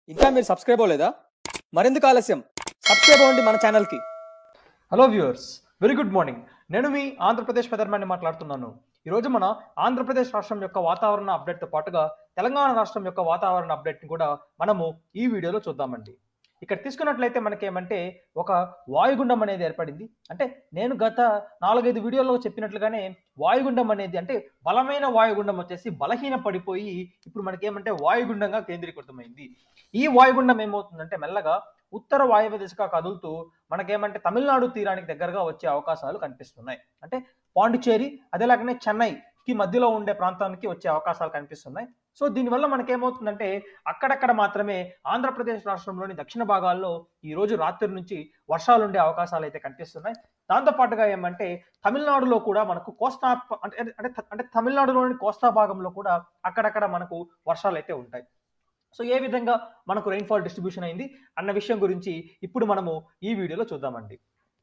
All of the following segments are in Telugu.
ఇంకా మీరు సబ్స్క్రైబ్ అవ్వలేదా మరెందుకు ఆలస్యం సబ్స్క్రైబ్ అవ్వండి మన ఛానల్కి hello viewers very good morning నేను మీ ఆంధ్రప్రదేశ్ పెదర్మాన్ని మాట్లాడుతున్నాను ఈరోజు మన ఆంధ్రప్రదేశ్ రాష్ట్రం యొక్క వాతావరణ అప్డేట్తో పాటుగా తెలంగాణ రాష్ట్రం యొక్క వాతావరణ అప్డేట్ని కూడా మనము ఈ వీడియోలో చూద్దామండి ఇక్కడ తీసుకున్నట్లయితే మనకేమంటే ఒక వాయుగుండం అనేది ఏర్పడింది అంటే నేను గత నాలుగైదు వీడియోలో చెప్పినట్లుగానే వాయుగుండం అనేది అంటే బలమైన వాయుగుండం వచ్చేసి బలహీన పడిపోయి ఇప్పుడు మనకేమంటే వాయుగుండంగా కేంద్రీకృతమైంది ఈ వాయుగుండం ఏమవుతుందంటే మెల్లగా ఉత్తర వాయువ్య దిశగా కదులుతూ మనకేమంటే తమిళనాడు తీరానికి దగ్గరగా వచ్చే అవకాశాలు కనిపిస్తున్నాయి అంటే పాండిచేరి అదేలాగానే చెన్నైకి మధ్యలో ఉండే ప్రాంతానికి వచ్చే అవకాశాలు కనిపిస్తున్నాయి సో దీనివల్ల మనకేమవుతుందంటే అక్కడక్కడ మాత్రమే ఆంధ్రప్రదేశ్ రాష్ట్రంలోని దక్షిణ భాగాల్లో ఈ రోజు రాత్రి నుంచి వర్షాలు ఉండే అవకాశాలు అయితే కనిపిస్తున్నాయి దాంతో పాటుగా ఏమంటే తమిళనాడులో కూడా మనకు కోస్తా అంటే అంటే అంటే తమిళనాడులోని కోస్తా భాగంలో కూడా అక్కడక్కడ మనకు వర్షాలు అయితే ఉంటాయి సో ఏ విధంగా మనకు రెయిన్ఫాల్ డిస్ట్రిబ్యూషన్ అయింది అన్న విషయం గురించి ఇప్పుడు మనము ఈ వీడియోలో చూద్దామండి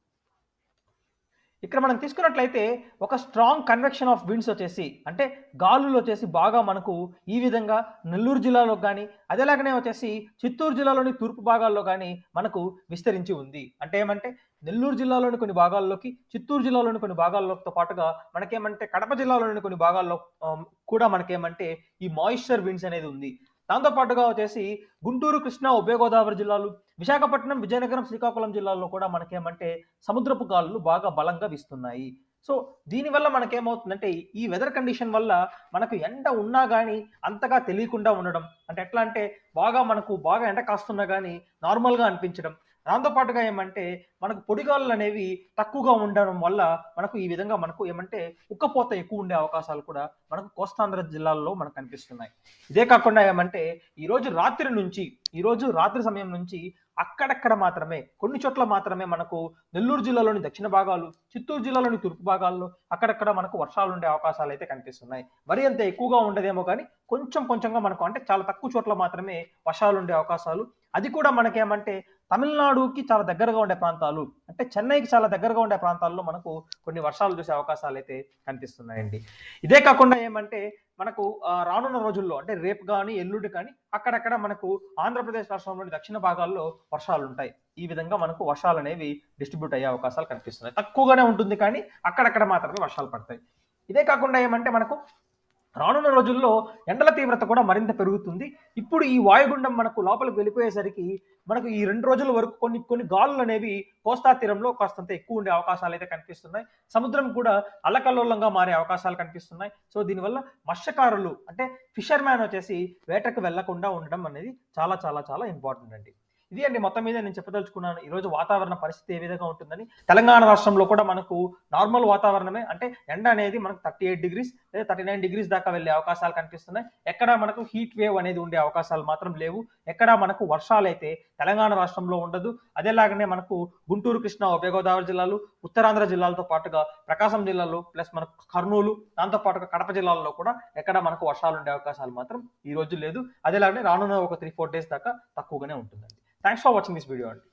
ఇక్కడ మనం తీసుకున్నట్లయితే ఒక స్ట్రాంగ్ కన్వెక్షన్ ఆఫ్ విండ్స్ వచ్చేసి అంటే గాలులు వచ్చేసి బాగా మనకు ఈ విధంగా నెల్లూరు జిల్లాలో కానీ అదేలాగానే వచ్చేసి చిత్తూరు జిల్లాలోని తూర్పు భాగాల్లో కానీ మనకు విస్తరించి ఉంది అంటే ఏమంటే నెల్లూరు జిల్లాలోని కొన్ని భాగాల్లోకి చిత్తూరు జిల్లాలోని కొన్ని భాగాల్లోతో పాటుగా మనకేమంటే కడప జిల్లాలోని కొన్ని భాగాల్లో ఆ, కూడా మనకేమంటే ఈ మాయిశ్చర్ విండ్స్ అనేది ఉంది దాంతో పాటుగా వచ్చేసి గుంటూరు కృష్ణా ఉభయ గోదావరి జిల్లాలు విశాఖపట్నం విజయనగరం శ్రీకాకుళం జిల్లాల్లో కూడా మనకేమంటే సముద్రపు గాలులు బాగా బలంగా వీస్తున్నాయి సో దీనివల్ల మనకేమవుతుందంటే ఈ వెదర్ కండిషన్ వల్ల మనకు ఎండ ఉన్నా కానీ అంతగా తెలియకుండా ఉండడం అంటే ఎట్లా అంటే బాగా మనకు బాగా ఎండ కాస్తున్నా కానీ నార్మల్గా అనిపించడం దాంతో పాటుగా ఏమంటే మనకు పొడిగాళ్ళు అనేవి తక్కువగా ఉండడం వల్ల మనకు ఈ విధంగా మనకు ఏమంటే ఉక్కపోత ఎక్కువ ఉండే అవకాశాలు కూడా మనకు కోస్తాంధ్ర జిల్లాల్లో మనకు కనిపిస్తున్నాయి ఇదే కాకుండా ఏమంటే ఈ రోజు రాత్రి నుంచి ఈ రోజు రాత్రి సమయం నుంచి అక్కడక్కడ మాత్రమే కొన్ని చోట్ల మాత్రమే మనకు నెల్లూరు జిల్లాలోని దక్షిణ భాగాలు చిత్తూరు జిల్లాలోని తూర్పు భాగాల్లో అక్కడక్కడ మనకు వర్షాలు ఉండే అవకాశాలు అయితే కనిపిస్తున్నాయి మరి అంత ఎక్కువగా ఉండదేమో కానీ కొంచెం కొంచెంగా మనకు అంటే చాలా తక్కువ చోట్ల మాత్రమే వర్షాలు ఉండే అవకాశాలు అది కూడా మనకేమంటే తమిళనాడుకి చాలా దగ్గరగా ఉండే ప్రాంతాలు అంటే చెన్నైకి చాలా దగ్గరగా ఉండే ప్రాంతాల్లో మనకు కొన్ని వర్షాలు చూసే అవకాశాలు అయితే కనిపిస్తున్నాయండి ఇదే కాకుండా ఏమంటే మనకు ఆ, రానున్న రోజుల్లో అంటే రేపు కానీ ఎల్లుండి కానీ అక్కడక్కడ మనకు ఆంధ్రప్రదేశ్ రాష్ట్రంలోని దక్షిణ భాగాల్లో వర్షాలు ఉంటాయి ఈ విధంగా మనకు వర్షాలు అనేవి డిస్ట్రిబ్యూట్ అయ్యే అవకాశాలు కనిపిస్తున్నాయి తక్కువగానే ఉంటుంది కానీ అక్కడక్కడ మాత్రమే వర్షాలు పడతాయి ఇదే కాకుండా ఏమంటే మనకు రానున్న రోజుల్లో ఎండల తీవ్రత కూడా మరింత పెరుగుతుంది ఇప్పుడు ఈ వాయుగుండం మనకు లోపలికి వెళ్ళిపోయేసరికి మనకు ఈ రెండు రోజుల వరకు కొన్ని కొన్ని గాలులు అనేవి కోస్తా తీరంలో కాస్తంత ఎక్కువ ఉండే అవకాశాలు అయితే కనిపిస్తున్నాయి సముద్రం కూడా అల్లకల్లోలంగా మారే అవకాశాలు కనిపిస్తున్నాయి సో దీనివల్ల మత్స్యకారులు అంటే ఫిషర్ మ్యాన్ వచ్చేసి వేటకు వెళ్లకుండా ఉండడం అనేది చాలా చాలా చాలా ఇంపార్టెంట్ అండి ఇది అండి మొత్తం మీద నేను చెప్పదలుచుకున్నాను ఈ రోజు వాతావరణ పరిస్థితి ఏ విధంగా ఉంటుందని తెలంగాణ రాష్ట్రంలో కూడా మనకు నార్మల్ వాతావరణమే అంటే ఎండ అనేది మనకు థర్టీ ఎయిట్ డిగ్రీస్ లేదా థర్టీ నైన్ డిగ్రీస్ దాకా వెళ్ళే అవకాశాలు కనిపిస్తున్నాయి ఎక్కడ మనకు హీట్ వేవ్ అనేది ఉండే అవకాశాలు మాత్రం లేవు ఎక్కడ మనకు వర్షాలు అయితే తెలంగాణ రాష్ట్రంలో ఉండదు అదేలాగానే మనకు గుంటూరు కృష్ణా ఉభయ గోదావరి జిల్లాలు ఉత్తరాంధ్ర జిల్లాలతో పాటుగా ప్రకాశం జిల్లాలో ప్లస్ మనకు కర్నూలు దాంతో పాటుగా కడప జిల్లాల్లో కూడా ఎక్కడ మనకు వర్షాలు ఉండే అవకాశాలు మాత్రం ఈ రోజు లేదు అదేలాగానే రానున్న ఒక త్రీ ఫోర్ డేస్ దాకా తక్కువగానే ఉంటుందండి thanks for watching this video అండి